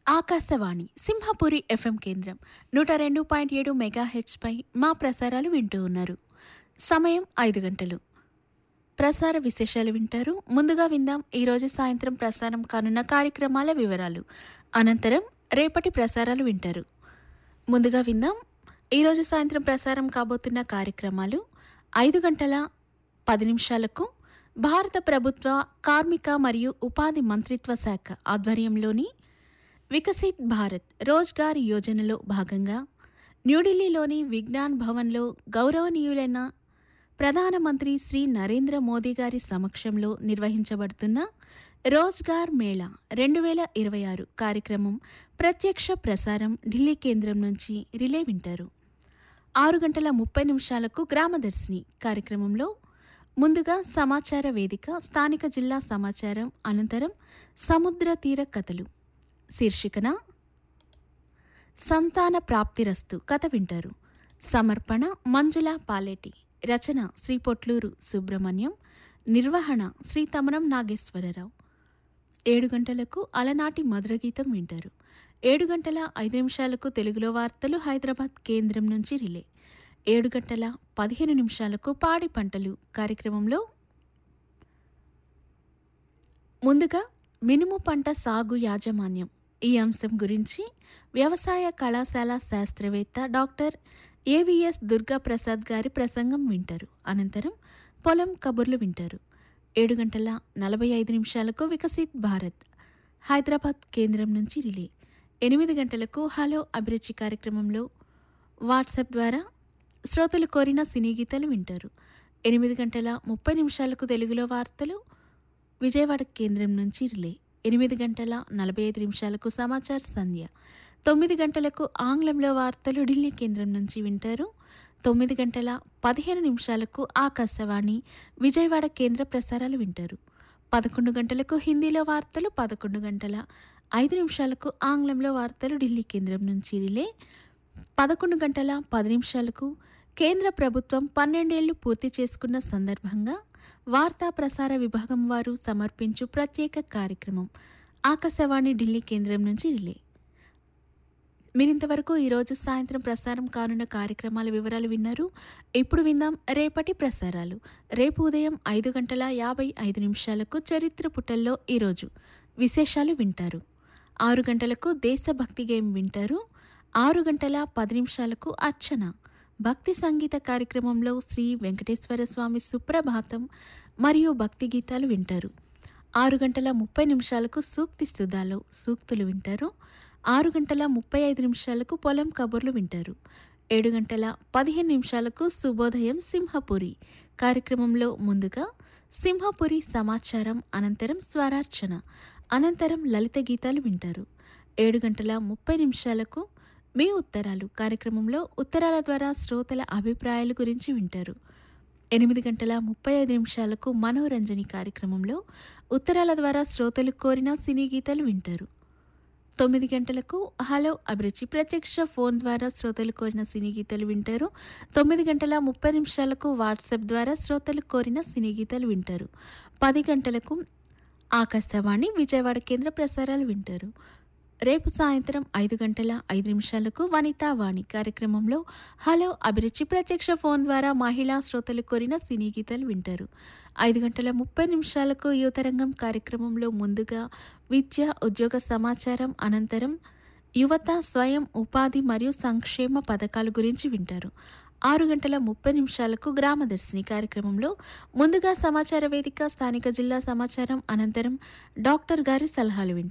Akashvani Simhapuri FM కేంద్రం నూట రెండు పాయింట్ ఏడు మెగాహెచ్పై మా ప్రసారాలు వింటూ ఉన్నారు సమయం ఐదు గంటలు ప్రసార విశేషాలు వింటారు ముందుగా విందాం ఈరోజు సాయంత్రం ప్రసారం కానున్న కార్యక్రమాల వివరాలు అనంతరం రేపటి ప్రసారాలు వింటారు ముందుగా విందాం ఈరోజు సాయంత్రం ప్రసారం కాబోతున్న కార్యక్రమాలు ఐదు గంటల పది నిమిషాలకు భారత ప్రభుత్వ కార్మిక మరియు ఉపాధి మంత్రిత్వ శాఖ ఆధ్వర్యంలోని వికసిత్ భారత్ రోజ్గార్ యోజనలో భాగంగా న్యూఢిల్లీలోని విజ్ఞాన్ భవన్లో గౌరవనీయులైన ప్రధానమంత్రి శ్రీ నరేంద్ర మోదీ గారి సమక్షంలో నిర్వహించబడుతున్న రోజ్గార్ మేళా రెండు వేల ఇరవై ఆరు కార్యక్రమం ప్రత్యక్ష ప్రసారం ఢిల్లీ కేంద్రం నుంచి రిలే వింటారు ఆరు గంటల ముప్పై నిమిషాలకు గ్రామదర్శిని కార్యక్రమంలో ముందుగా సమాచార వేదిక స్థానిక జిల్లా సమాచారం అనంతరం సముద్ర తీర కథలు శీర్షికన సంతాన ప్రాప్తిరస్తు కథ వింటారు సమర్పణ మంజుల పాలేటి రచన శ్రీ పొట్లూరు సుబ్రహ్మణ్యం నిర్వహణ శ్రీ తమరం నాగేశ్వరరావు ఏడు గంటలకు అలనాటి మధుర గీతం వింటారు ఏడు గంటల ఐదు నిమిషాలకు తెలుగులో వార్తలు హైదరాబాద్ కేంద్రం నుంచి రిలే ఏడు గంటల పదిహేను నిమిషాలకు పాడి పంటలు కార్యక్రమంలో ముందుగా మినుము పంట సాగు యాజమాన్యం ఈ అంశం గురించి వ్యవసాయ కళాశాల శాస్త్రవేత్త డాక్టర్ ఏవిఎస్ దుర్గా ప్రసాద్ గారి ప్రసంగం వింటారు అనంతరం పొలం కబుర్లు వింటారు ఏడు గంటల నలభై ఐదు నిమిషాలకు వికసిత్ భారత్ హైదరాబాద్ కేంద్రం నుంచి రిలే ఎనిమిది గంటలకు హలో అభిరుచి కార్యక్రమంలో వాట్సాప్ ద్వారా శ్రోతలు కోరిన సినీ గీతాలు వింటారు ఎనిమిది గంటల ముప్పై నిమిషాలకు తెలుగులో వార్తలు విజయవాడ కేంద్రం నుంచి రిలే ఎనిమిది గంటల నలభై ఐదు నిమిషాలకు సమాచార్ సంధ్య తొమ్మిది గంటలకు ఆంగ్లంలో వార్తలు ఢిల్లీ కేంద్రం నుంచి వింటారు తొమ్మిది గంటల పదిహేను నిమిషాలకు ఆకాశవాణి విజయవాడ కేంద్ర ప్రసారాలు వింటారు పదకొండు గంటలకు హిందీలో వార్తలు పదకొండు గంటల ఐదు నిమిషాలకు ఆంగ్లంలో వార్తలు ఢిల్లీ కేంద్రం నుంచి రిలే పదకొండు గంటల పది నిమిషాలకు కేంద్ర ప్రభుత్వం పన్నెండేళ్లు పూర్తి చేసుకున్న సందర్భంగా వార్తా ప్రసార విభాగం వారు సమర్పించు ప్రత్యేక కార్యక్రమం ఆకాశవాణి ఢిల్లీ కేంద్రం నుంచి రిలే మీరింతవరకు ఈరోజు సాయంత్రం ప్రసారం కానున్న కార్యక్రమాల వివరాలు విన్నారు ఇప్పుడు విందాం రేపటి ప్రసారాలు రేపు ఉదయం ఐదు గంటల యాభై ఐదు నిమిషాలకు చరిత్ర పుటల్లో ఈరోజు విశేషాలు వింటారు ఆరు గంటలకు దేశభక్తి గేమ్ వింటారు ఆరు గంటల పది నిమిషాలకు అర్చన భక్తి సంగీత కార్యక్రమంలో శ్రీ వెంకటేశ్వర స్వామి సుప్రభాతం మరియు భక్తి గీతాలు వింటారు ఆరు గంటల ముప్పై నిమిషాలకు సూక్తి సుధాలో సూక్తులు వింటారు ఆరు గంటల ముప్పై ఐదు నిమిషాలకు పొలం కబుర్లు వింటారు ఏడు గంటల పదిహేను నిమిషాలకు శుభోదయం సింహపురి కార్యక్రమంలో ముందుగా సింహపురి సమాచారం అనంతరం స్వరార్చన అనంతరం లలిత గీతాలు వింటారు ఏడు గంటల ముప్పై నిమిషాలకు మీ ఉత్తరాలు కార్యక్రమంలో ఉత్తరాల ద్వారా శ్రోతల అభిప్రాయాల గురించి వింటారు ఎనిమిది గంటల ముప్పై ఐదు నిమిషాలకు మనోరంజని కార్యక్రమంలో ఉత్తరాల ద్వారా శ్రోతలు కోరిన సినీ గీతాలు వింటారు తొమ్మిది గంటలకు హలో అభిరుచి ప్రత్యక్ష ఫోన్ ద్వారా శ్రోతలు కోరిన సినీ గీతాలు వింటారు తొమ్మిది గంటల ముప్పై నిమిషాలకు వాట్సాప్ ద్వారా శ్రోతలు కోరిన సినీ గీతాలు వింటారు పది గంటలకు ఆకాశవాణి విజయవాడ కేంద్ర ప్రసారాలు వింటారు రేపు సాయంత్రం ఐదు గంటల ఐదు నిమిషాలకు వనితా వాణి కార్యక్రమంలో హలో అభిరుచి ప్రత్యక్ష ఫోన్ ద్వారా మహిళా శ్రోతలు కోరిన సినీ గీతాలు వింటారు ఐదు గంటల ముప్పై నిమిషాలకు యువతరంగం కార్యక్రమంలో ముందుగా విద్య ఉద్యోగ సమాచారం అనంతరం యువత స్వయం ఉపాధి మరియు సంక్షేమ పథకాల గురించి వింటారు ఆరు గంటల ముప్పై నిమిషాలకు గ్రామదర్శిని కార్యక్రమంలో ముందుగా సమాచార వేదిక స్థానిక జిల్లా సమాచారం అనంతరం డాక్టర్ గారి సలహాలు వింటారు